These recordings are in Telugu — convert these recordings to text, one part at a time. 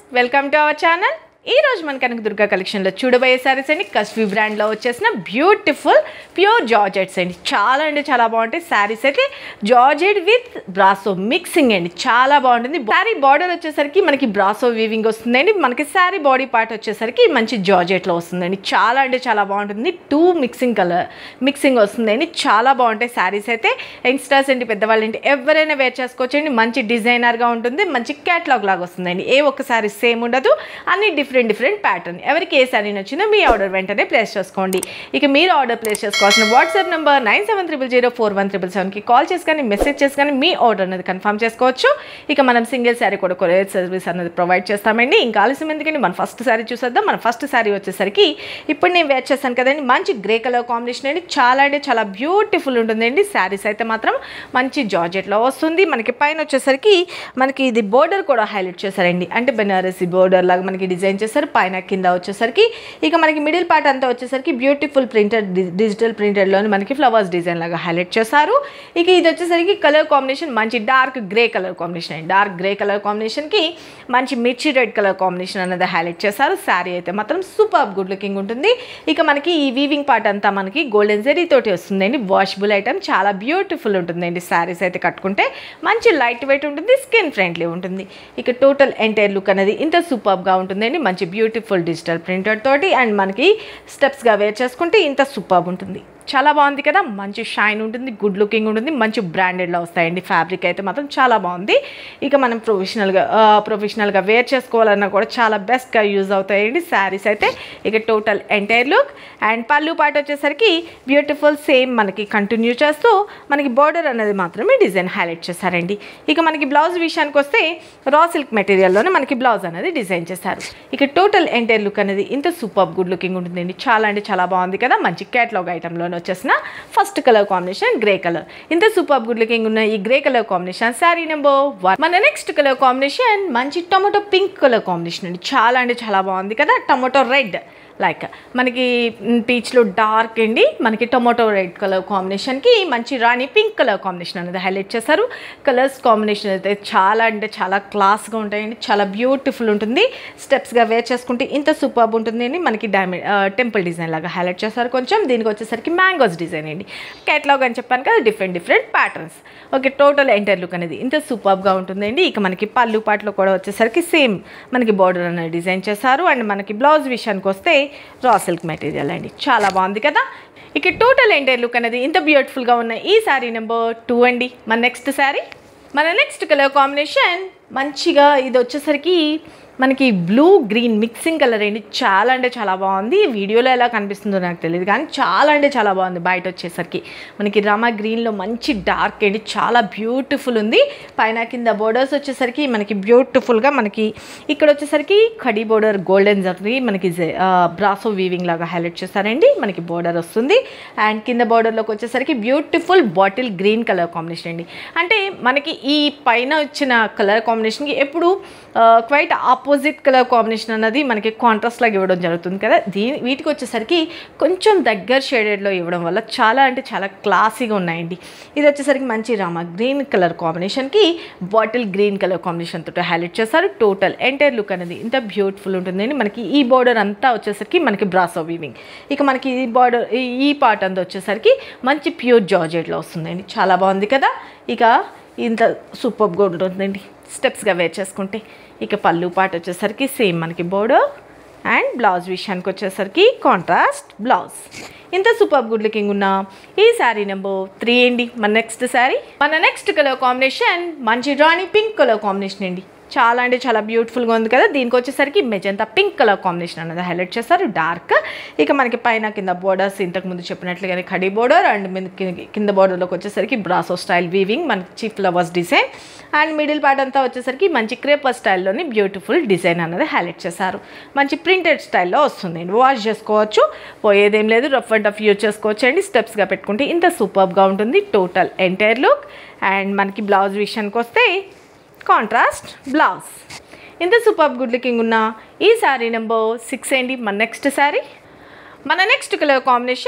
వెల్కమ్ టు అవర్ ఛానల్ ఈ రోజు మన కనుక దుర్గా కలెక్షన్లో చూడబోయే సారీస్ అండి కస్వి బ్రాండ్లో వచ్చేసిన బ్యూటిఫుల్ ప్యూర్ జార్జెట్స్ అండి చాలా అంటే చాలా బాగుంటాయి శారీస్ అయితే జార్జెట్ విత్ బ్రాసో మిక్సింగ్ అండి చాలా బాగుంటుంది శారీ బార్డర్ వచ్చేసరికి మనకి బ్రాసో వీవింగ్ వస్తుందండి మనకి శారీ బాడీ పార్ట్ వచ్చేసరికి మంచి జార్జెట్లో వస్తుందండి చాలా అంటే చాలా బాగుంటుంది టూ మిక్సింగ్ కలర్ మిక్సింగ్ వస్తుందండి చాలా బాగుంటాయి శారీస్ అయితే యంగ్స్టర్స్ ఏంటి పెద్దవాళ్ళు ఏంటి ఎవరైనా వేర్ చేసుకోవచ్చండి మంచి డిజైనర్గా ఉంటుంది మంచి క్యాట్లాగ్ లాగా వస్తుందండి ఏ ఒక్క శారీ సేమ్ ఉండదు అన్ని డిఫరెంట్ డిఫరెంట్ ప్యాటర్న్ ఎవరికి ఏ శారీ నచ్చిందో మీ ఆర్డర్ వెంటనే ప్లేస్ చేసుకోండి ఇక మీరు ఆర్డర్ ప్లేస్ చేసుకోవాల్సిన WhatsApp number nine seven triple zero four one triple సెవెన్కి కాల్ చేసి కానీ మెసేజ్ చేసి కానీ మీ ఆర్డర్ అనేది కన్ఫర్మ్ చేసుకోవచ్చు ఇక మనం సింగిల్ శారీ కూడా కొరియర్ సర్వీస్ అనేది ప్రొవైడ్ చేస్తామండి ఇంకా ఆలస్యం ఎందుకంటే మన ఫస్ట్ శారీ చూసేద్దాం మన ఫస్ట్ శారీ వచ్చేసరికి ఇప్పుడు నేను వేర్ చేస్తాను కదండి మంచి గ్రే కలర్ కాంబినేషన్ అండి చాలా అంటే చాలా బ్యూటిఫుల్ ఉంటుందండి శారీస్ అయితే మాత్రం మంచి జార్జెట్లో వస్తుంది మనకి పైన వచ్చేసరికి మనకి ఇది బోర్డర్ కూడా హైలైట్ చేశారండి అంటే బెనారసి బోర్డర్ లాగా మనకి డిజైన్ చేశారు పైన కింద వచ్చేసరికి ఇక మనకి మిడిల్ పార్ట్ అంతా వచ్చేసరికి బ్యూటిఫుల్ ప్రింటెడ్ డిజిటల్ ప్రింటెడ్లోని మనకి ఫ్లవర్స్ డిజైన్ లాగా హైలైట్ చేశారు ఇక ఇది వచ్చేసరికి కలర్ కాంబినేషన్ మంచి డార్క్ గ్రే కలర్ కాంబినేషన్ అండి డార్క్ గ్రే కలర్ కాంబినేషన్కి మంచి మిర్చి రెడ్ కలర్ కాంబినేషన్ అనేది హైలైట్ చేశారు శారీ అయితే మాత్రం సూపర్ గుడ్ లుకింగ్ ఉంటుంది ఇక మనకి ఈ వీవింగ్ పార్ట్ అంతా మనకి గోల్డెన్ జెరీ తోటి వస్తుందండి వాషబుల్ ఐటమ్ చాలా బ్యూటిఫుల్ ఉంటుందండి శారీస్ అయితే కట్టుకుంటే మంచి లైట్ వెయిట్ ఉంటుంది స్కిన్ ఫ్రెండ్లీ ఉంటుంది ఇక టోటల్ ఎంటైర్ లుక్ అనేది ఇంత సూపర్గా ఉంటుందండి మంచి బ్యూటిఫుల్ డిజిటల్ ప్రింటర్ తోటి అండ్ మనకి స్టెప్స్గా వేర్ చేసుకుంటే ఇంత సూపర్ ఉంటుంది చాలా బాగుంది కదా మంచి షైన్ ఉంటుంది గుడ్ లుకింగ్ ఉంటుంది మంచి బ్రాండెడ్లో వస్తాయండి ఫ్యాబ్రిక్ అయితే మాత్రం చాలా బాగుంది ఇక మనం ప్రొఫెషనల్గా ప్రొఫెషనల్గా వేర్ చేసుకోవాలన్నా కూడా చాలా బెస్ట్గా యూజ్ అవుతాయండి శారీస్ అయితే ఇక టోటల్ ఎంటైర్ లుక్ అండ్ పళ్ళు పాట వచ్చేసరికి బ్యూటిఫుల్ సేమ్ మనకి కంటిన్యూ చేస్తూ మనకి బార్డర్ అనేది మాత్రమే డిజైన్ హైలైట్ చేశారండి ఇక మనకి బ్లౌజ్ విషయానికి వస్తే రా సిల్క్ మెటీరియల్లోనే మనకి బ్లౌజ్ అనేది డిజైన్ చేశారు ఇక టోటల్ ఎంటైర్ లుక్ అనేది ఇంత సూపర్ గుడ్ లుకింగ్ ఉంటుందండి చాలా అంటే చాలా బాగుంది కదా మంచి క్యాట్లాగ్ ఐటెంలోనే వచ్చేసిన first colour combination grey colour ఇంత సూపర్ గుడ్ లుకింగ్ ఉన్న ఈ grey colour combination sari number one మన నెక్స్ట్ కలర్ కాంబినేషన్ మంచి టొమాటో పింక్ కలర్ కాంబినేషన్ అండి చాలా అంటే చాలా బాగుంది కదా టొమాటో రెడ్ లైక్ మనకి పీచ్లో డార్క్ అండి మనకి టొమాటో రెడ్ కలర్ కాంబినేషన్కి మంచి రాణి పింక్ కలర్ కాంబినేషన్ అనేది హైలైట్ చేశారు కలర్స్ కాంబినేషన్ అయితే చాలా అంటే చాలా క్లాస్గా ఉంటాయండి చాలా బ్యూటిఫుల్ ఉంటుంది స్టెప్స్గా వేర్ చేసుకుంటే ఇంత సూపర్ ఉంటుంది అండి మనకి డైమండ్ టెంపుల్ డిజైన్ లాగా హైలైట్ చేశారు కొంచెం దీనికి వచ్చేసరికి మ్యాంగోస్ డిజైన్ అండి కేటలాగ్ అని చెప్పాను కదా different different patterns okay total entire look అనేది ఇంత సూపర్గా ఉంటుందండి ఇక మనకి పళ్ళు పాటలో కూడా వచ్చేసరికి సేమ్ మనకి బార్డర్ అనేది డిజైన్ చేశారు అండ్ మనకి బ్లౌజ్ విషయానికి వస్తే రా సిల్క్ మెటీరియల్ అండి చాలా బాగుంది కదా ఇక టోటల్ ఎంటైర్ లుక్ అనేది ఇంత బ్యూటిఫుల్గా ఉన్న ఈ శారీ నెంబర్ టూ అండి మన నెక్స్ట్ శారీ మన నెక్స్ట్ కలర్ కాంబినేషన్ మంచిగా ఇది వచ్చేసరికి మనకి బ్లూ గ్రీన్ మిక్సింగ్ కలర్ అండి చాలా అంటే చాలా బాగుంది వీడియోలో ఎలా కనిపిస్తుందో నాకు తెలియదు కానీ చాలా అంటే చాలా బాగుంది బయట వచ్చేసరికి మనకి రమా గ్రీన్లో మంచి డార్క్ అండి చాలా బ్యూటిఫుల్ ఉంది పైన కింద బోర్డర్స్ వచ్చేసరికి మనకి బ్యూటిఫుల్గా మనకి ఇక్కడ వచ్చేసరికి కడి బోర్డర్ గోల్డెన్ జరీ మనకి బ్రాసో వీవింగ్ లాగా హైలైట్ చేస్తారండి మనకి బోర్డర్ వస్తుంది అండ్ కింద బోర్డర్లోకి వచ్చేసరికి beautiful bottle green colour combination అండి అంటే మనకి ఈ పైన వచ్చిన కలర్ కాంబినేషన్కి ఎప్పుడు క్వైట్ ఆపోజిట్ కలర్ కాంబినేషన్ అన్నది మనకి కాంట్రాస్ట్ లాగా ఇవ్వడం జరుగుతుంది కదా దీని వీటికి వచ్చేసరికి కొంచెం దగ్గర షేడెడ్లో ఇవ్వడం వల్ల చాలా అంటే చాలా క్లాసీగా ఉన్నాయండి ఇది వచ్చేసరికి మంచి రామ గ్రీన్ కలర్ కాంబినేషన్కి బాటిల్ గ్రీన్ కలర్ కాంబినేషన్ తోటి హైలైట్ చేస్తారు టోటల్ ఎంటైర్ లుక్ అనేది ఇంత బ్యూటిఫుల్ ఉంటుందండి మనకి ఈ బార్డర్ అంతా వచ్చేసరికి మనకి బ్రాసో వీవింగ్ ఇక మనకి ఈ బార్డర్ ఈ పార్ట్ అంతా వచ్చేసరికి మంచి ప్యూర్ జార్జెట్లో వస్తుందండి చాలా బాగుంది కదా ఇక ఇంత సూపర్గా ఉంటుందండి స్టెప్స్గా వేర్ చేసుకుంటే ఇక పళ్ళు పాట వచ్చేసరికి సేమ్ మనకి బోర్డర్ అండ్ బ్లౌజ్ విషయానికి వచ్చేసరికి కాంట్రాస్ట్ బ్లౌజ్ ఇంత సూపర్ గుడ్ లుకింగ్ ఉన్న ఈ శారీ నెంబర్ త్రీ అండి మన నెక్స్ట్ శారీ మన నెక్స్ట్ కలర్ కాంబినేషన్ మంచి రాణి పింక్ కలర్ కాంబినేషన్ అండి చాలా అంటే చాలా బ్యూటిఫుల్గా ఉంది కదా దీనికి వచ్చేసరికి మెజంతా పింక్ కలర్ కాంబినేషన్ అనేది హైలైట్ చేస్తారు డార్క్ ఇక మనకి పైన కింద బోర్డర్స్ ఇంతకుముందు చెప్పినట్లుగానే కడి బోర్డర్ అండ్ మీద కింద బోర్డర్లోకి వచ్చేసరికి బ్రాసో స్టైల్ వీవింగ్ మనకి flowers design and middle part అంతా వచ్చేసరికి మంచి క్రేపర్ స్టైల్లోని బ్యూటిఫుల్ డిజైన్ అనేది హైలైట్ చేశారు మంచి ప్రింటెడ్ స్టైల్లో వస్తుంది వాష్ చేసుకోవచ్చు పోయేదేం లేదు రఫ్ అండ్ టఫ్ యూజ్ చేసుకోవచ్చు అండి స్టెప్స్గా పెట్టుకుంటే ఇంత సూపర్గా ఉంటుంది టోటల్ ఎంటైర్ లుక్ అండ్ మనకి బ్లౌజ్ విషయానికి వస్తే కాంట్రాస్ట్ బ్లౌజ్ ఇంత సూపర్ గుడ్ లుకింగ్ ఉన్న ఈ శారీ నెంబర్ సిక్స్ అండి మన నెక్స్ట్ శారీ మన నెక్స్ట్ కలర్ కాంబినేషన్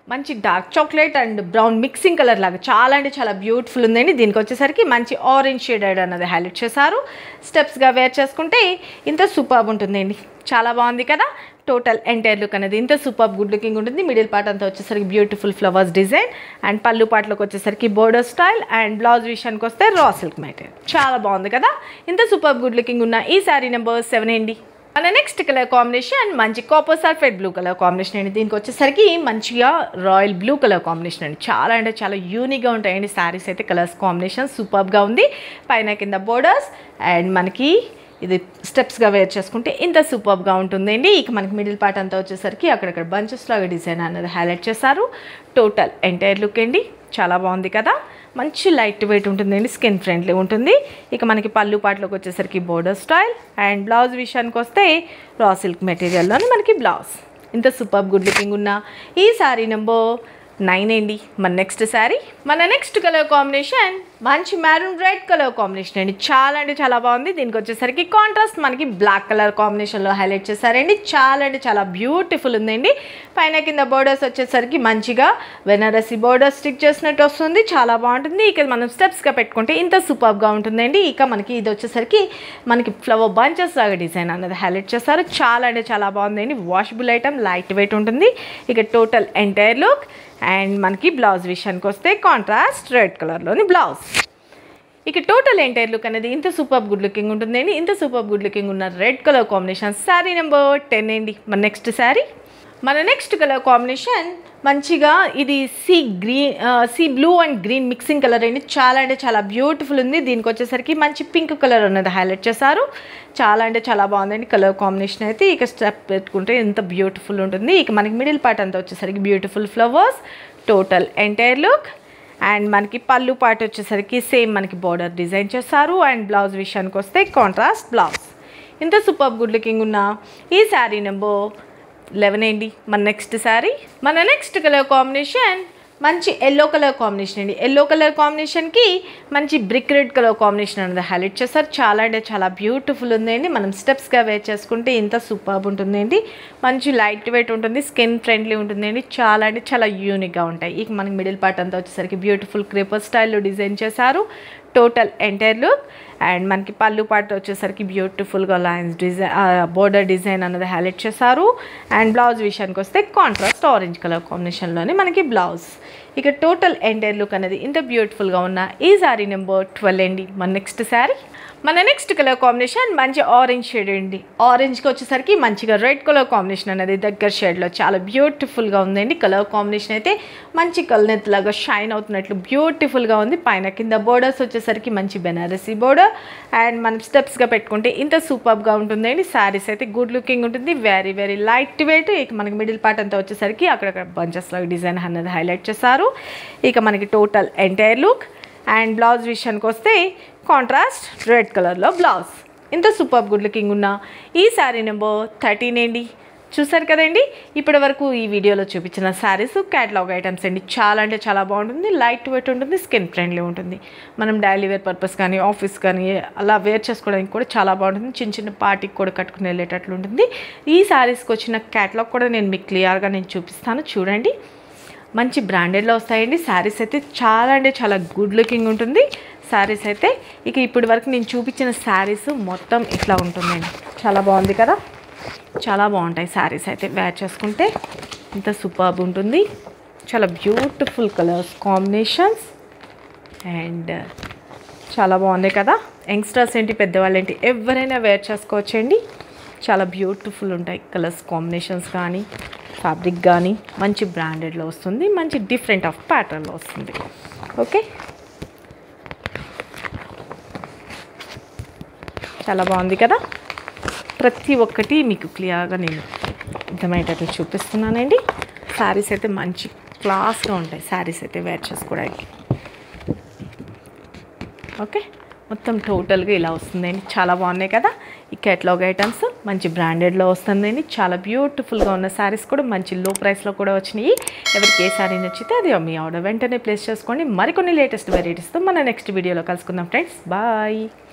మంచి dark chocolate and brown mixing colour లాగా చాలా అంటే చాలా బ్యూటిఫుల్ ఉందండి దీనికి వచ్చేసరికి మంచి ఆరెంజ్ షేడెడ్ అన్నది హైలైట్ చేశారు స్టెప్స్గా వేర్ చేసుకుంటే ఇంత సూపర్ ఉంటుందండి చాలా బాగుంది కదా టోటల్ ఎంటైర్ లుక్ అనేది ఇంత సూపర్ గుడ్ లుకింగ్ ఉంటుంది మిడిల్ పార్ట్ అంతా వచ్చేసరికి బ్యూటిఫుల్ ఫ్లవర్స్ డిజైన్ అండ్ పళ్ళు పాటలోకి వచ్చేసరికి బోర్డర్ స్టైల్ అండ్ బ్లౌజ్ విషయానికి వస్తే రా సిల్క్ మెటీరియల్ చాలా బాగుంది కదా ఇంత సూపర్ గుడ్ లుకింగ్ ఉన్న ఈ శారీ నెంబర్ సెవెన్ అండి మన నెక్స్ట్ కలర్ కాంబినేషన్ మంచి copper sulphate blue colour combination అండి దీనికి వచ్చేసరికి మంచిగా రాయల్ బ్లూ కలర్ కాంబినేషన్ అండి చాలా అంటే చాలా యూనిక్గా ఉంటాయండి శారీస్ అయితే కలర్స్ కాంబినేషన్ సూపర్గా ఉంది పైన కింద బోర్డర్స్ అండ్ మనకి ఇది స్టెప్స్గా వేర్ చేసుకుంటే ఇంత సూపర్గా ఉంటుందండి ఇక మనకి మిడిల్ పార్ట్ అంతా వచ్చేసరికి అక్కడక్కడ బంచెస్ లాగా డిజైన్ అనేది హైలైట్ చేశారు టోటల్ ఎంటైర్ లుక్ అండి చాలా బాగుంది కదా మంచి లైట్ వెయిట్ ఉంటుందండి స్కిన్ ఫ్రెండ్లీ ఉంటుంది ఇక మనకి పళ్ళు పాటలోకి వచ్చేసరికి బోర్డర్ స్టైల్ అండ్ బ్లౌజ్ విషయానికి వస్తే రా సిల్క్ మెటీరియల్లోని మనకి బ్లౌజ్ ఇంత సూపర్ గుడ్ లుకింగ్ ఉన్న ఈ శారీ నెంబర్ నైన్ అండి మన నెక్స్ట్ శారీ మన నెక్స్ట్ కలర్ కాంబినేషన్ మంచి మ్యారూన్ రెడ్ కలర్ కాంబినేషన్ అండి చాలా అంటే చాలా బాగుంది దీనికి వచ్చేసరికి కాంట్రాస్ట్ మనకి బ్లాక్ కలర్ కాంబినేషన్లో హైలైట్ చేశారండి చాలా అంటే చాలా బ్యూటిఫుల్ ఉందండి పైన కింద బోర్డర్స్ వచ్చేసరికి మంచిగా వెనరసి బోర్డర్ స్టిక్ చేసినట్టు వస్తుంది చాలా బాగుంటుంది ఇక మనం స్టెప్స్గా పెట్టుకుంటే ఇంత సూపర్గా ఉంటుందండి ఇక మనకి ఇది వచ్చేసరికి మనకి ఫ్లవర్ బంచెస్ లాగా డిజైన్ అన్నది హైలైట్ చేస్తారు చాలా అంటే చాలా బాగుందండి వాషబుల్ ఐటమ్ లైట్ వెయిట్ ఉంటుంది ఇక టోటల్ ఎంటైర్ లుక్ అండ్ మనకి బ్లౌజ్ విషయానికి వస్తే కాంట్రాస్ట్ రెడ్ కలర్లోని బ్లౌజ్ ఇక టోటల్ ఎంటైర్ లుక్ అనేది ఇంత సూపర్ గుడ్ లుకింగ్ ఉంటుందండి ఇంత సూపర్ గుడ్ లుకింగ్ ఉన్న red colour combination sari number ten అండి మన నెక్స్ట్ శారీ మన నెక్స్ట్ కలర్ కాంబినేషన్ మంచిగా ఇది sea green sea blue and green mixing colour అండి చాలా అంటే చాలా బ్యూటిఫుల్ ఉంది దీనికి వచ్చేసరికి మంచి పింక్ కలర్ అనేది హైలైట్ చేశారు చాలా అంటే చాలా బాగుందండి కలర్ కాంబినేషన్ అయితే ఇక స్టెప్ పెట్టుకుంటే ఎంత బ్యూటిఫుల్ ఉంటుంది ఇక మనకి మిడిల్ పార్ట్ అంతా వచ్చేసరికి beautiful flowers total entire look and మనకి పళ్ళు పార్ట్ వచ్చేసరికి సేమ్ మనకి బార్డర్ డిజైన్ చేస్తారు అండ్ బ్లౌజ్ విషయానికి వస్తే కాంట్రాస్ట్ బ్లౌజ్ ఇంత సూపర్ గుడ్ లుకింగ్ ఉన్న ఈ శారీ నెంబర్ లెవెన్ అండి మన నెక్స్ట్ శారీ మన నెక్స్ట్ కలర్ కాంబినేషన్ మంచి ఎల్లో కలర్ కాంబినేషన్ అండి ఎల్లో కలర్ కాంబినేషన్కి మంచి బ్రిక్ రెడ్ కలర్ కాంబినేషన్ అనేది హైలైట్ చేస్తారు చాలా అంటే చాలా బ్యూటిఫుల్ ఉందండి మనం స్టెప్స్గా వేర్ చేసుకుంటే ఇంత సూపర్ ఉంటుందండి మంచి లైట్ వెయిట్ ఉంటుంది స్కిన్ ఫ్రెండ్లీ ఉంటుందండి చాలా అంటే చాలా యూనిక్గా ఉంటాయి ఇక మనకి మిడిల్ పార్ట్ అంతా వచ్చేసరికి బ్యూటిఫుల్ క్రేపర్ స్టైల్లో డిజైన్ చేశారు టోటల్ ఎంటైర్ లుక్ అండ్ మనకి పళ్ళు పార్ట్ వచ్చేసరికి బ్యూటిఫుల్గా లైన్స్ డిజైన్ బోర్డర్ డిజైన్ అనేది హైలైట్ చేశారు అండ్ బ్లౌజ్ విషయానికి వస్తే కాంట్రాస్ట్ ఆరెంజ్ కలర్ కాంబినేషన్లోనే మనకి బ్లౌజ్ ఇక టోటల్ ఎంటైర్ లుక్ అనేది ఇంత బ్యూటిఫుల్గా ఉన్న ఈ శారీ నెంబర్ ట్వెల్వ్ అండి మన నెక్స్ట్ శారీ మన నెక్స్ట్ కలర్ కాంబినేషన్ మంచి ఆరెంజ్ షేడ్ అండి ఆరెంజ్కి వచ్చేసరికి మంచిగా రెడ్ కలర్ కాంబినేషన్ అనేది దగ్గర షేడ్లో చాలా బ్యూటిఫుల్గా ఉందండి కలర్ కాంబినేషన్ అయితే మంచి కల్నెత్ లాగా షైన్ అవుతున్నట్లు బ్యూటిఫుల్గా ఉంది పైన కింద బోర్డర్స్ వచ్చేసరికి మంచి బెనారసీ బోర్డర్ అండ్ మనం స్టెప్స్గా పెట్టుకుంటే ఇంత సూపర్గా ఉంటుందండి శారీస్ అయితే గుడ్ లుకింగ్ ఉంటుంది వెరీ వెరీ లైట్ వెయిట్ ఇక మనకి మిడిల్ పార్ట్ అంతా వచ్చేసరికి అక్కడక్కడ బంచెస్ లాగా డిజైన్ అనేది హైలైట్ చేస్తారు ఇక మనకి total entire look and blouse విషయానికి వస్తే కాంట్రాస్ట్ రెడ్ కలర్లో బ్లౌజ్ ఇంత సూపర్ గుడ్ లుకింగ్ ఉన్న ఈ శారీ నెంబర్ థర్టీన్ అండి చూసారు కదండి ఇప్పటి వరకు ఈ వీడియోలో చూపించిన శారీస్ క్యాటలాగ్ ఐటమ్స్ అండి చాలా అంటే చాలా బాగుంటుంది లైట్ వెయిట్ ఉంటుంది స్కిన్ ఫ్రెండ్లీ ఉంటుంది మనం డైలీ వేర్ పర్పస్ కానీ ఆఫీస్ కానీ అలా వేర్ చేసుకోవడానికి కూడా చాలా బాగుంటుంది చిన్న చిన్న పార్టీకి కూడా కట్టుకుని వెళ్ళేటట్లు ఉంటుంది ఈ శారీస్కి వచ్చిన క్యాటలాగ్ కూడా నేను మీకు క్లియర్గా నేను చూపిస్తాను చూడండి మంచి బ్రాండెడ్లో వస్తాయండి శారీస్ అయితే చాలా అంటే చాలా గుడ్ లుకింగ్ ఉంటుంది శారీస్ అయితే ఇక ఇప్పటి వరకు నేను చూపించిన శారీస్ మొత్తం ఇట్లా ఉంటుందండి చాలా బాగుంది కదా చాలా బాగుంటాయి శారీస్ అయితే వేర్ చేసుకుంటే ఇంత సూపర్బ్ ఉంటుంది చాలా బ్యూటిఫుల్ కలర్స్ కాంబినేషన్స్ అండ్ చాలా బాగుంది కదా యంగ్స్టర్స్ ఏంటి పెద్దవాళ్ళు ఏంటి ఎవరైనా వేర్ చేసుకోవచ్చండి చాలా బ్యూటిఫుల్ ఉంటాయి కలర్స్ కాంబినేషన్స్ కానీ ఫ్యాబ్రిక్ కానీ మంచి బ్రాండెడ్లో వస్తుంది మంచి డిఫరెంట్ ఆఫ్ ప్యాటర్న్లో వస్తుంది ఓకే చాలా బాగుంది కదా ప్రతి ఒక్కటి మీకు క్లియర్గా నేను అర్థమయ్యేటట్లు చూపిస్తున్నానండి శారీస్ అయితే మంచి క్లాస్గా ఉంటాయి శారీస్ అయితే వేర్ చేసుకోవడానికి ఓకే మొత్తం టోటల్గా ఇలా వస్తుందండి చాలా బాగున్నాయి కదా ఈ కేటలాగ్ ఐటమ్స్ మంచి బ్రాండెడ్లో వస్తుందండి చాలా బ్యూటిఫుల్గా ఉన్న శారీస్ కూడా మంచి లో ప్రైస్లో కూడా వచ్చినాయి ఎవరికి ఏ శారీ నచ్చితే అది మీ ఆర్డర్ వెంటనే ప్లేస్ చేసుకోండి మరికొన్ని లేటెస్ట్ వెరైటీస్తో మన నెక్స్ట్ వీడియోలో కలుసుకుందాం ఫ్రెండ్స్ బాయ్